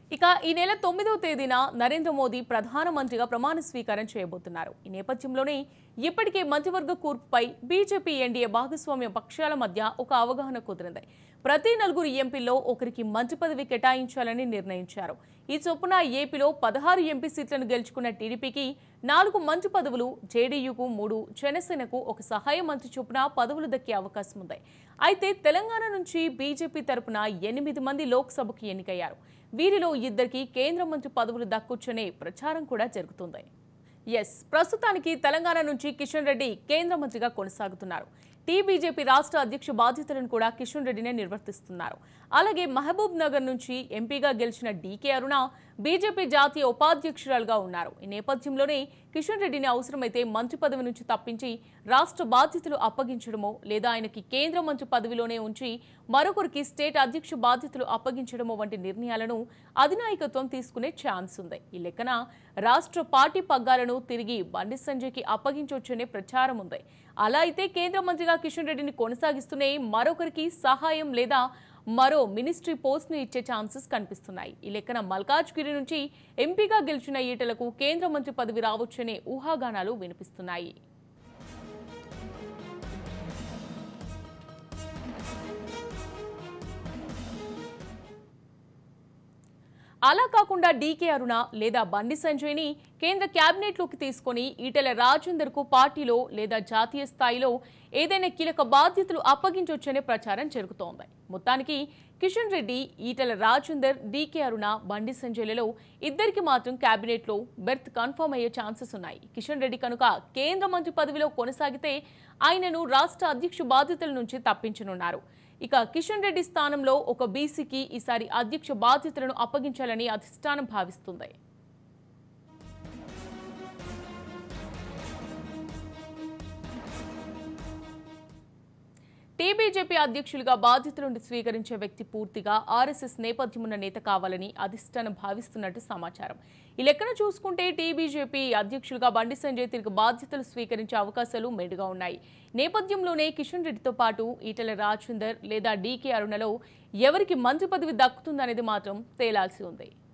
ఇక ఈ నెల తొమ్మిదవ తేదీన నరేంద్ర మోదీ ప్రధానమంత్రిగా ప్రమాణ స్వీకారం చేయబోతున్నారు ఈ నేపథ్యంలోనే ఇప్పటికే మంత్రివర్గ కూర్పుపై బీజేపీ ఎన్డీఏ భాగస్వామ్య పక్షాల మధ్య ఒక అవగాహన కుదిరింది ప్రతి నలుగురు ఎంపీల్లో ఒకరికి మంత్రి పదవి కేటాయించాలని నిర్ణయించారు ఈ చొప్పున ఏపీలో పదహారు ఎంపీ సీట్లను గెలుచుకున్న టీడీపీకి నాలుగు మంత్రి పదవులు జేడీయూకు మూడు జనసేనకు ఒక సహాయ మంత్రి చొప్పున పదవులు దక్కే అవకాశం ఉంది అయితే తెలంగాణ నుంచి బీజేపీ తరపున ఎనిమిది మంది లోక్సభకు ఎన్నికయ్యారు వీరిలో ఇద్దరికి కేంద్ర మంత్రి పదవులు దక్కొచ్చనే ప్రచారం కూడా జరుగుతుంది ఎస్ ప్రస్తుతానికి తెలంగాణ నుంచి కిషన్ రెడ్డి కేంద్ర మంత్రిగా కొనసాగుతున్నారు టీ బీజేపీ రాష్ట్ర అధ్యక్ష బాధ్యతలను కూడా కిషన్ రెడ్డినే నిర్వర్తిస్తున్నారు అలాగే మహబూబ్ నగర్ నుంచి ఎంపీగా గెలిచిన డీకే అరుణ బీజేపీ జాతీయ ఉపాధ్యక్షురాలుగా ఉన్నారు ఈ నేపథ్యంలోనే కిషన్ రెడ్డిని అవసరమైతే మంత్రి పదవి నుంచి తప్పించి రాష్ట్ర బాధ్యతలు అప్పగించడమో లేదా ఆయనకి కేంద్ర మంత్రి పదవిలోనే ఉంచి మరొకరికి స్టేట్ అధ్యక్ష బాధ్యతలు అప్పగించడమో వంటి నిర్ణయాలను అధినాయకత్వం తీసుకునే ఛాన్స్ ఉంది ఈ లెక్కన రాష్ట్ర పార్టీ పగ్గాలను తిరిగి బండి సంజయ్కి అప్పగించవచ్చనే ప్రచారం ఉంది అలా అయితే కేంద్ర మంత్రిగా కిషన్ రెడ్డిని కొనసాగిస్తూనే మరొకరికి సహాయం లేదా మరో మినిస్ట్రీ పోస్ట్ ను ఇచ్చే ఛాన్సెస్ కనిపిస్తున్నాయి ఈ లెక్కన మల్కాజ్గిరి నుంచి ఎంపీగా గెలిచిన ఈటలకు కేంద్ర మంత్రి పదవి రావచ్చనే ఊహాగానాలు వినిపిస్తున్నాయి అలా కాకుండా డీకే అరుణ లేదా బండి సంజయ్ని కేంద్ర క్యాబినెట్లోకి తీసుకొని ఈటెల రాజేందర్కు పార్టీలో లేదా జాతీయ స్థాయిలో ఏదైనా కీలక బాధ్యతలు అప్పగించవచ్చనే ప్రచారం జరుగుతోంది మొత్తానికి కిషన్ రెడ్డి ఈటెల రాజేందర్ డీకే అరుణ బండి సంజయ్లలో ఇద్దరికి మాత్రం క్యాబినెట్లో బెర్త్ కన్ఫర్మ్ అయ్యే ఛాన్సెస్ ఉన్నాయి కిషన్ రెడ్డి కనుక కేంద్ర మంత్రి పదవిలో కొనసాగితే ఆయనను రాష్ట్ర అధ్యక్ష బాధ్యతల నుంచి తప్పించనున్నారు ఇక కిషన్ రెడ్డి స్థానంలో ఒక బీసీకి ఈసారి అధ్యక్ష బాధ్యతలను అప్పగించాలని అధిష్టానం భావిస్తుంది టీబీజేపీ అధ్యక్షులుగా బాధ్యతలను స్వీకరించే వ్యక్తి పూర్తిగా ఆర్ఎస్ఎస్ నేపథ్యమున్న నేత కావాలని అధిష్టానం భావిస్తున్నట్టు సమాచారం ఈ లెక్కన చూసుకుంటే టీబీజేపీ అధ్యక్షులుగా బండి సంజయ్ తిరిగి బాధ్యతలు స్వీకరించే అవకాశాలు మెండుగా ఉన్నాయి నేపథ్యంలోనే కిషన్ రెడ్డితో పాటు ఈటెల రాజేందర్ లేదా డీకే అరుణలో ఎవరికి మంత్రి పదవి దక్కుతుందనేది మాత్రం తేలాల్సి ఉంది